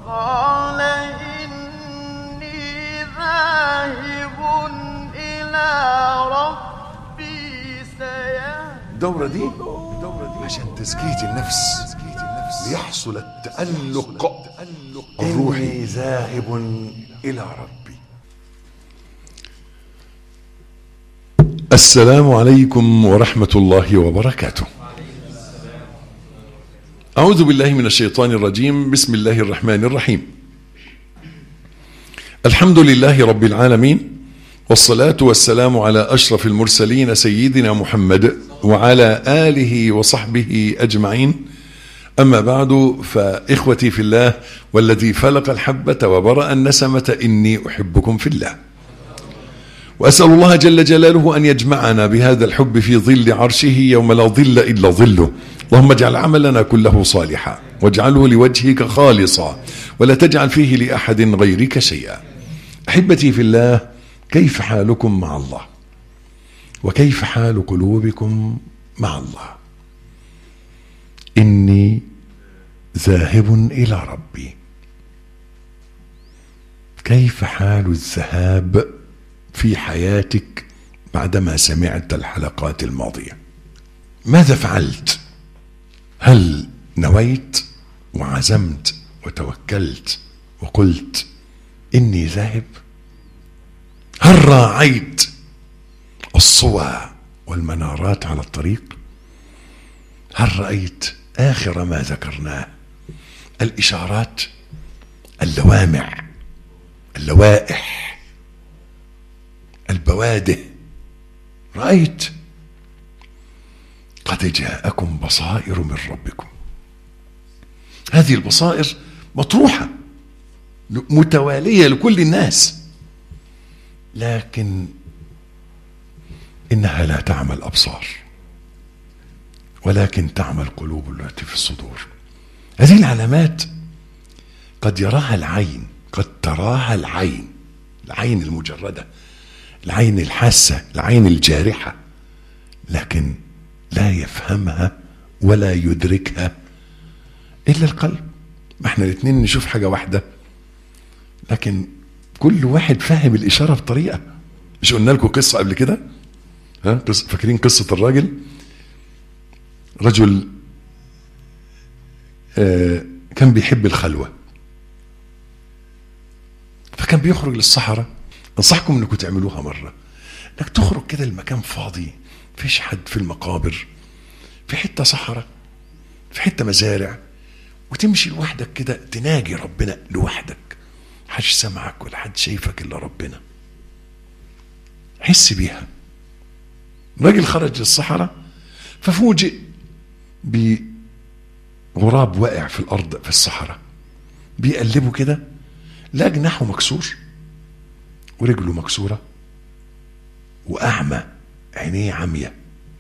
قال إني ذاهب إلى ربي سيهدين الدورة دي عشان تزكية النفس ليحصل التألق الروحي إني ذاهب إلى ربي السلام عليكم ورحمة الله وبركاته أعوذ بالله من الشيطان الرجيم بسم الله الرحمن الرحيم الحمد لله رب العالمين والصلاة والسلام على أشرف المرسلين سيدنا محمد وعلى آله وصحبه أجمعين أما بعد فإخوتي في الله والذي فلق الحبة وبرأ النسمة إني أحبكم في الله وأسأل الله جل جلاله أن يجمعنا بهذا الحب في ظل عرشه يوم لا ظل إلا ظله اللهم اجعل عملنا كله صالحا واجعله لوجهك خالصا ولا تجعل فيه لأحد غيرك شيئا أحبتي في الله كيف حالكم مع الله وكيف حال قلوبكم مع الله إني ذاهب إلى ربي كيف حال الذهاب في حياتك بعدما سمعت الحلقات الماضية ماذا فعلت هل نويت وعزمت وتوكلت وقلت إني ذاهب هل راعيت الصوى والمنارات على الطريق هل رأيت آخر ما ذكرناه الإشارات اللوامع اللوائح البواده رأيت قد جاءكم بصائر من ربكم هذه البصائر مطروحة متوالية لكل الناس لكن إنها لا تعمى الأبصار ولكن تعمى القلوب التي في الصدور هذه العلامات قد يراها العين قد تراها العين العين المجردة العين الحاسة العين الجارحة لكن لا يفهمها ولا يدركها إلا القلب ما احنا الاثنين نشوف حاجة واحدة لكن كل واحد فاهم الإشارة بطريقة مش قلنا لكم قصة قبل كده ها قصة فاكرين قصة الراجل رجل آه كان بيحب الخلوة فكان بيخرج للصحراء انصحكم انكم تعملوها مرة انك تخرج كده المكان فاضي فيش حد في المقابر في حتة صحراء في حتة مزارع وتمشي لوحدك كده تناجي ربنا لوحدك حدش سمعك ولا حد شايفك الا ربنا حس بيها راجل خرج للصحراء ففوجئ بغراب واقع في الارض في الصحراء بيقلبه كده لا جناحه مكسور ورجله مكسوره واعمى عينيه عمية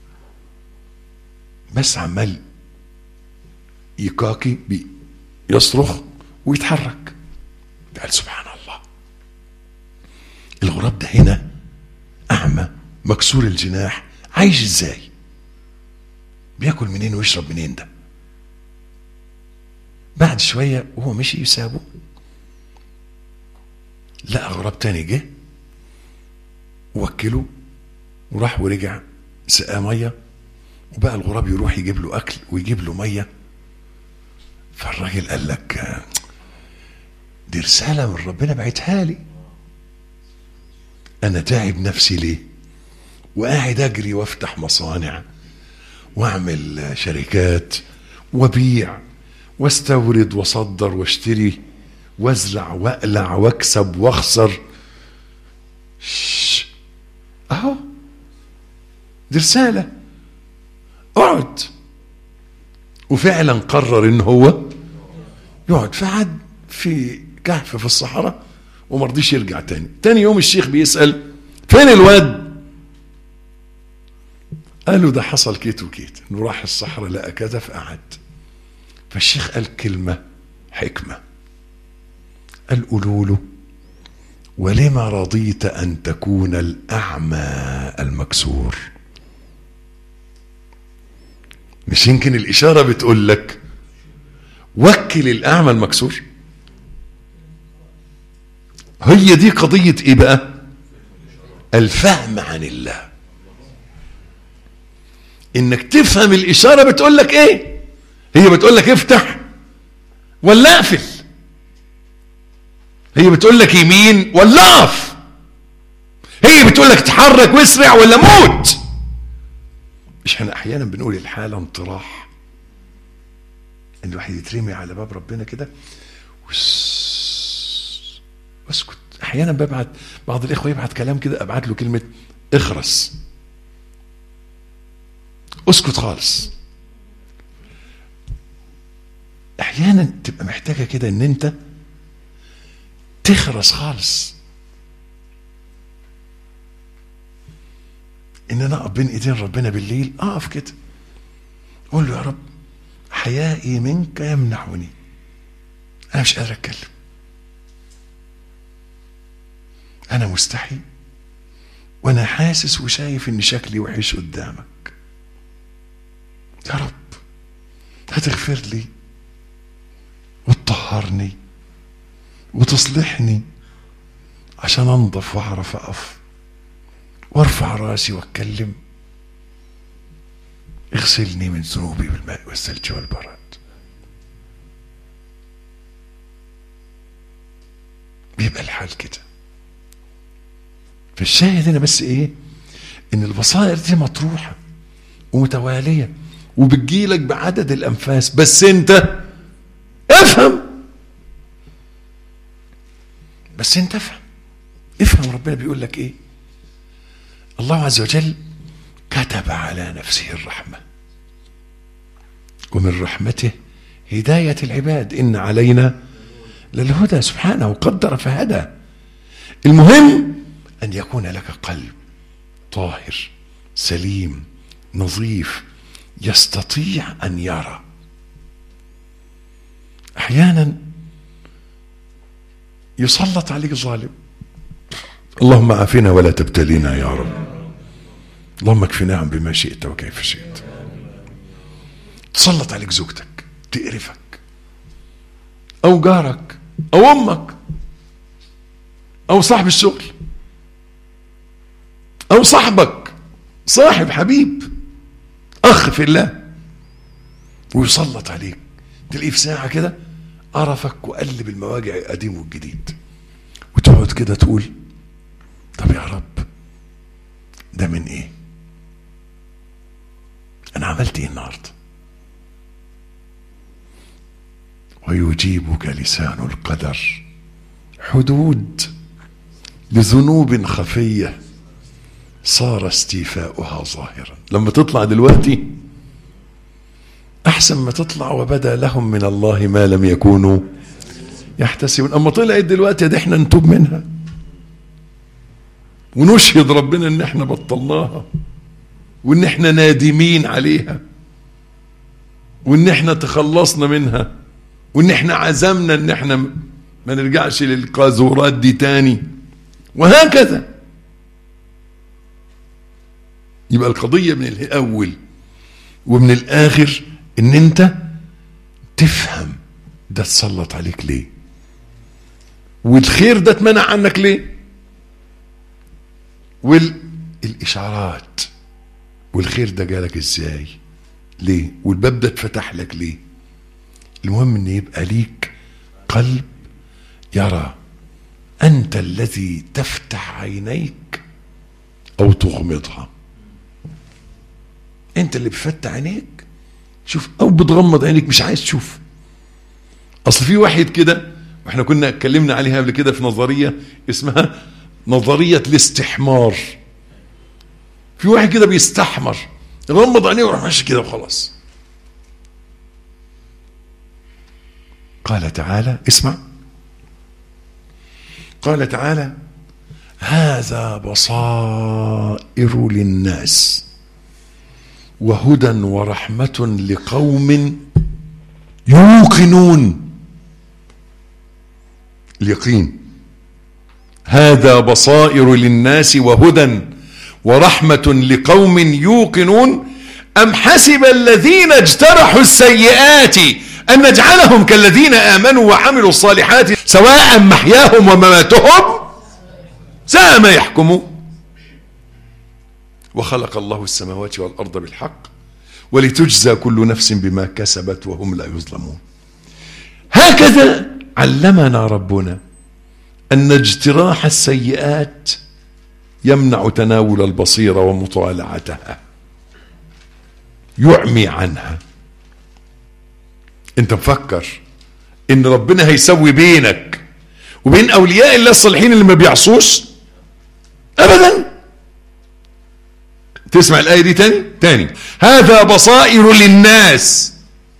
بس عمال يكاكي بي يصرخ ويتحرك قال سبحان الله الغراب ده هنا أعمى مكسور الجناح عايش ازاي بياكل منين ويشرب منين ده بعد شوية وهو مشي يسابه لقى غراب تاني جه وكله وراح ورجع سقاه ميه وبقى الغراب يروح يجيب له اكل ويجيب له ميه فالراجل قال لك دي رساله من ربنا بعتها لي انا تعب نفسي ليه وقاعد اجري وافتح مصانع واعمل شركات وبيع واستورد واصدر واشتري وازرع واقلع واكسب واخسر اهو دي رسالة اقعد وفعلا قرر ان هو يقعد فقعد في كهف في الصحراء وما رضيش يرجع تاني تاني يوم الشيخ بيسأل فين الواد قالوا ده حصل كيت وكيت انه راح الصحراء لقى كذا فقعد فالشيخ قال كلمة حكمة قال قولوا له ولما رضيت أن تكون الأعمى المكسور مش يمكن الإشارة بتقول لك وكل الأعمى المكسور هي دي قضية ايه بقى الفهم عن الله انك تفهم الاشارة بتقول لك ايه هي بتقول لك افتح ولا اقفل هي بتقول لك يمين ولا اقف هي بتقول لك اتحرك واسرع ولا موت مش احنا احيانا بنقول الحالة انطراح ان الواحد يترمي على باب ربنا كده وس- واسكت احيانا ببعت بعض الاخوه يبعت كلام كده ابعت له كلمه اخرس اسكت خالص احيانا تبقى محتاجه كده ان انت تخرس خالص ان انا اقف بين ايدين ربنا بالليل اقف كده اقول له يا رب حيائي منك يمنعني انا مش قادر اتكلم انا مستحي وانا حاسس وشايف ان شكلي وحش قدامك يا رب هتغفر لي وتطهرني وتصلحني عشان انضف واعرف اقف وارفع راسي واتكلم اغسلني من ذنوبي بالماء والثلج والبرد بيبقى الحال كده فالشاهد هنا بس ايه ان البصائر دي مطروحه ومتواليه وبتجيلك بعدد الانفاس بس انت افهم بس انت افهم افهم ربنا بيقول لك ايه الله عز وجل كتب على نفسه الرحمه ومن رحمته هدايه العباد ان علينا للهدى سبحانه وقدر فهدى المهم ان يكون لك قلب طاهر سليم نظيف يستطيع ان يرى احيانا يسلط عليك ظالم اللهم عافنا ولا تبتلينا يا رب اللهم اكفناهم بما شئت وكيف شئت تسلط عليك زوجتك تقرفك او جارك او امك او صاحب الشغل او صاحبك صاحب حبيب اخ في الله ويسلط عليك تلاقيه في ساعه كده قرفك وقلب المواجع القديم والجديد وتقعد كده تقول طب يا رب ده من ايه انا عملت ايه النهارده ويجيبك لسان القدر حدود لذنوب خفيه صار استيفاؤها ظاهرا لما تطلع دلوقتي احسن ما تطلع وبدا لهم من الله ما لم يكونوا يحتسبون اما طلعت دلوقتي دي احنا نتوب منها ونشهد ربنا ان احنا بطلناها وان احنا نادمين عليها وان احنا تخلصنا منها وان احنا عزمنا ان احنا ما نرجعش للقاذورات دي تاني وهكذا يبقى القضية من الأول ومن الآخر إن أنت تفهم ده اتسلط عليك ليه والخير ده اتمنع عنك ليه والإشعارات والخير ده جالك ازاي ليه والباب ده اتفتح لك ليه المهم ان يبقى ليك قلب يرى انت الذي تفتح عينيك او تغمضها انت اللي بتفتح عينيك شوف او بتغمض عينيك مش عايز تشوف اصل في واحد كده واحنا كنا اتكلمنا عليها قبل كده في نظريه اسمها نظريه الاستحمار في واحد كده بيستحمر يغمض عينيه ويروح ماشي كده وخلاص قال تعالى اسمع قال تعالى هذا بصائر للناس وهدى ورحمة لقوم يوقنون اليقين هذا بصائر للناس وهدى ورحمة لقوم يوقنون أم حسب الذين اجترحوا السيئات أن نجعلهم كالذين آمنوا وعملوا الصالحات سواء محياهم ومماتهم ساء ما يحكمون وخلق الله السماوات والأرض بالحق ولتجزى كل نفس بما كسبت وهم لا يظلمون هكذا علمنا ربنا أن اجتراح السيئات يمنع تناول البصيرة ومطالعتها يعمي عنها انت مفكر ان ربنا هيسوي بينك وبين اولياء الله الصالحين اللي ما بيعصوش ابدا تسمع الايه دي تاني تاني هذا بصائر للناس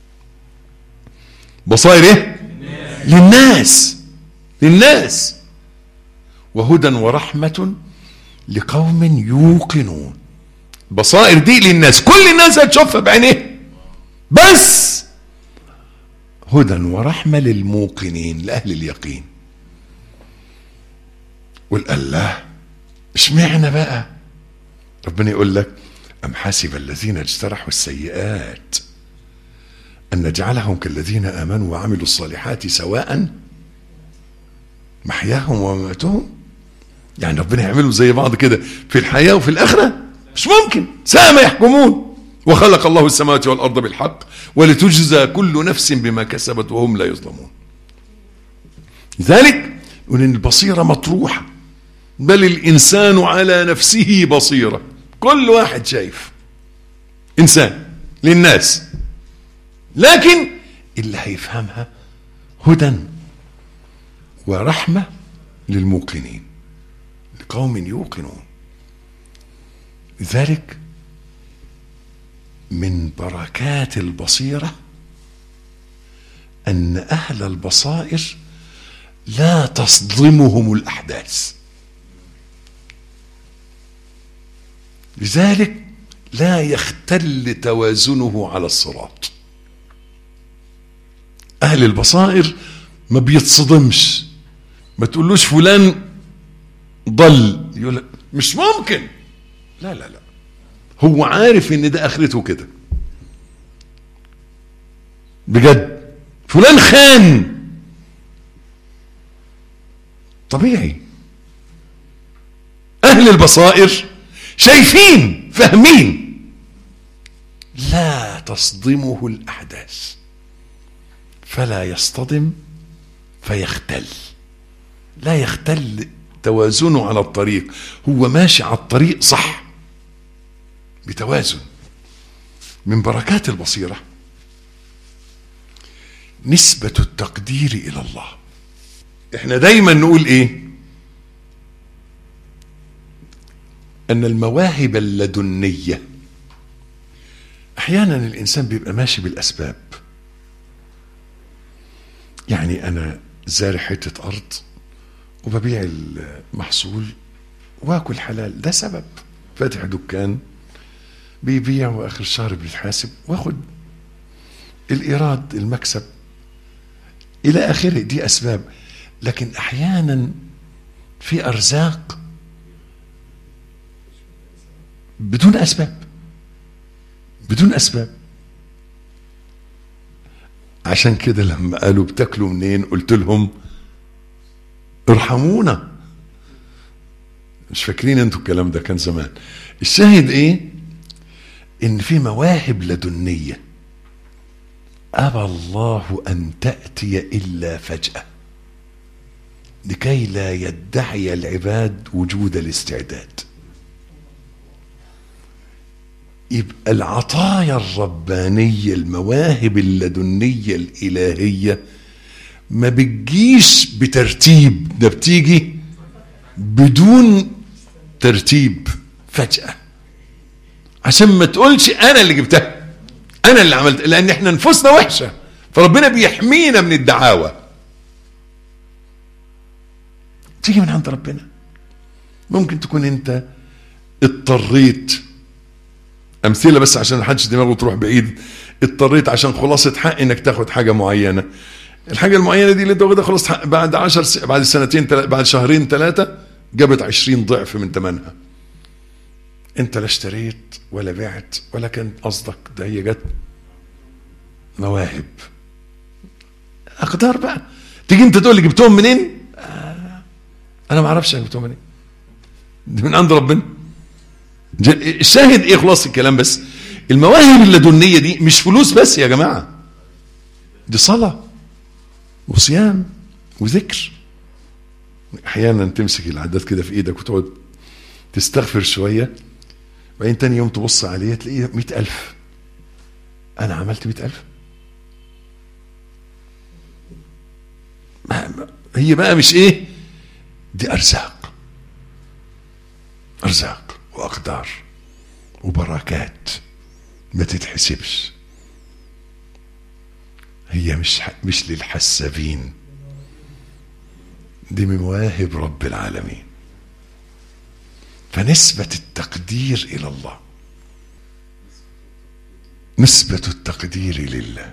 بصائر ايه للناس للناس وهدى ورحمه لقوم يوقنون بصائر دي للناس كل الناس هتشوفها بعينيه بس هدى ورحمة للموقنين لأهل اليقين قل الله اشمعنى بقى ربنا يقول لك أم حسب الذين اجترحوا السيئات أن نجعلهم كالذين آمنوا وعملوا الصالحات سواء محياهم ومماتهم يعني ربنا يعملوا زي بعض كده في الحياة وفي الآخرة مش ممكن ساء ما يحكمون وخلق الله السماوات والأرض بالحق ولتجزى كل نفس بما كسبت وهم لا يظلمون لذلك يقول إن البصيرة مطروحة بل الإنسان على نفسه بصيرة كل واحد شايف إنسان للناس لكن اللي هيفهمها هدى ورحمة للموقنين لقوم يوقنون لذلك من بركات البصيرة أن أهل البصائر لا تصدمهم الأحداث لذلك لا يختل توازنه على الصراط أهل البصائر ما بيتصدمش ما تقولوش فلان ضل يقول لك مش ممكن لا لا لا هو عارف ان ده اخرته كده بجد فلان خان طبيعي اهل البصائر شايفين فاهمين لا تصدمه الاحداث فلا يصطدم فيختل لا يختل توازنه على الطريق هو ماشي على الطريق صح بتوازن من بركات البصيرة نسبة التقدير إلى الله احنا دايما نقول ايه ان المواهب اللدنية احيانا الانسان بيبقى ماشي بالاسباب يعني انا زارع حتة ارض وببيع المحصول واكل حلال ده سبب فاتح دكان بيبيع واخر الشهر بيتحاسب واخد الايراد المكسب الى اخره دي اسباب لكن احيانا في ارزاق بدون اسباب بدون اسباب عشان كده لما قالوا بتاكلوا منين قلت لهم ارحمونا مش فاكرين انتوا الكلام ده كان زمان الشاهد ايه ان في مواهب لدنيه ابى الله ان تاتي الا فجاه لكي لا يدعي العباد وجود الاستعداد يبقى العطايا الربانيه المواهب اللدنيه الالهيه ما بتجيش بترتيب ده بتيجي بدون ترتيب فجاه عشان ما تقولش انا اللي جبتها انا اللي عملت لان احنا نفوسنا وحشه فربنا بيحمينا من الدعاوى تيجي من عند ربنا ممكن تكون انت اضطريت امثله بس عشان محدش دماغه تروح بعيد اضطريت عشان خلاصه حق انك تاخد حاجه معينه الحاجه المعينه دي اللي انت واخدها خلاص بعد عشر س... بعد سنتين تل... بعد شهرين ثلاثه جابت عشرين ضعف من ثمنها انت لا اشتريت ولا بعت ولا كان قصدك ده هي جت مواهب اقدار بقى تيجي انت تقول لي جبتهم منين آه انا ما اعرفش انا جبتهم منين دي من عند ربنا ج- الشاهد ايه خلاص الكلام بس المواهب اللدنية دي مش فلوس بس يا جماعة دي صلاة وصيام وذكر احيانا تمسك العداد كده في ايدك وتقعد تستغفر شوية وبعدين تاني يوم تبص عليه تلاقيه مئة ألف أنا عملت مئة ألف ما- ما- هي بقى مش ايه دي أرزاق أرزاق وأقدار وبركات ما تتحسبش هي مش مش للحسابين دي من مواهب رب العالمين فنسبة التقدير إلى الله نسبة التقدير لله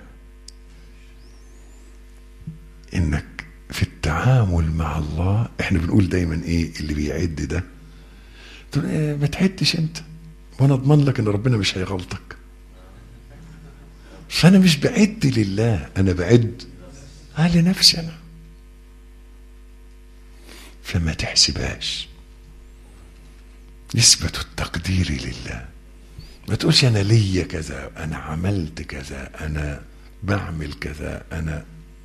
إنك في التعامل مع الله إحنا بنقول دايما إيه اللي بيعد ده تقول إيه ما تعدش أنت وأنا أضمن لك إن ربنا مش هيغلطك فأنا مش بعد لله أنا بعد آه لنفسي أنا فما تحسبهاش نسبة التقدير لله ما تقولش أنا ليا كذا أنا عملت كذا أنا بعمل كذا أنا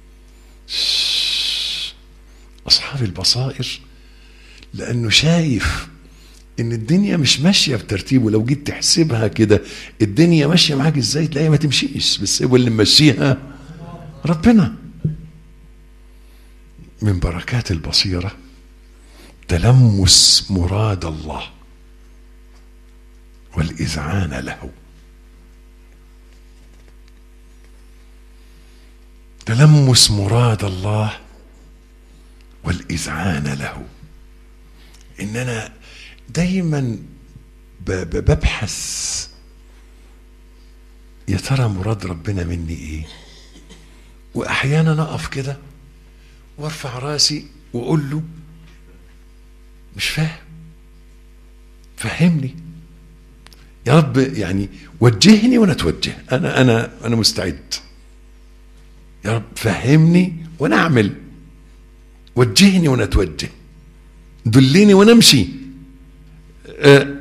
شش. أصحاب البصائر لأنه شايف إن الدنيا مش ماشية بترتيب ولو جيت تحسبها كده الدنيا ماشية معاك إزاي تلاقيها ما تمشيش بس هو اللي ممشيها ربنا من بركات البصيرة تلمس مراد الله والإذعان له تلمس مراد الله والإذعان له إن أنا دايما ب- ب- ببحث يا ترى مراد ربنا مني إيه وأحيانا أقف كده وارفع راسي وأقول له مش فاهم فهمني يا رب يعني وجهني وانا اتوجه انا انا انا مستعد يا رب فهمني وانا اعمل وجهني وانا اتوجه دلني وانا امشي أه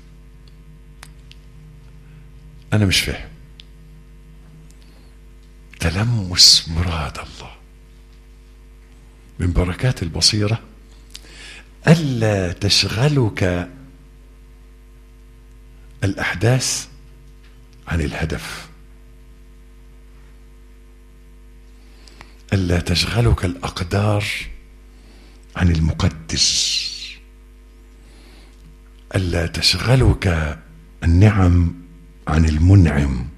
انا مش فاهم تلمس مراد الله من بركات البصيره الا تشغلك الاحداث عن الهدف الا تشغلك الاقدار عن المقدر الا تشغلك النعم عن المنعم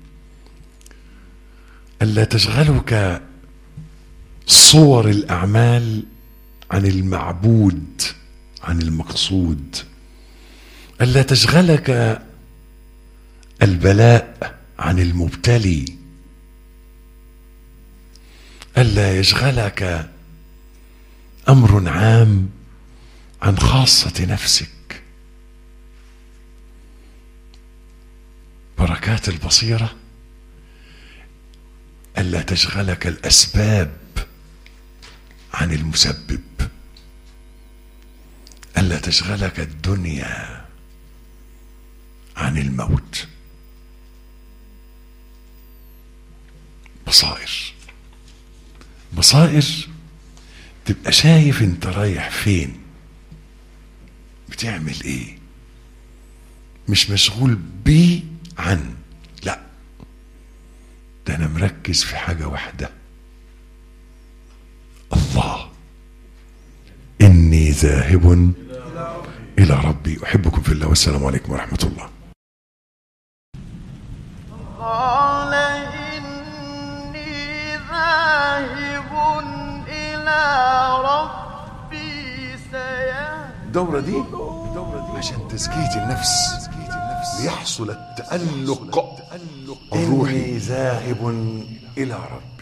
الا تشغلك صور الاعمال عن المعبود عن المقصود الا تشغلك البلاء عن المبتلي الا يشغلك امر عام عن خاصه نفسك بركات البصيره الا تشغلك الاسباب عن المسبب الا تشغلك الدنيا عن الموت بصائر بصائر تبقى شايف انت رايح فين بتعمل ايه مش مشغول بي عن لا ده انا مركز في حاجه واحده الله اني ذاهب الى ربي احبكم في الله والسلام عليكم ورحمه الله قال إني ذاهب إلى ربي سيهدين الدورة دي عشان تزكية النفس ليحصل التألق الروحي ذاهب إلى ربي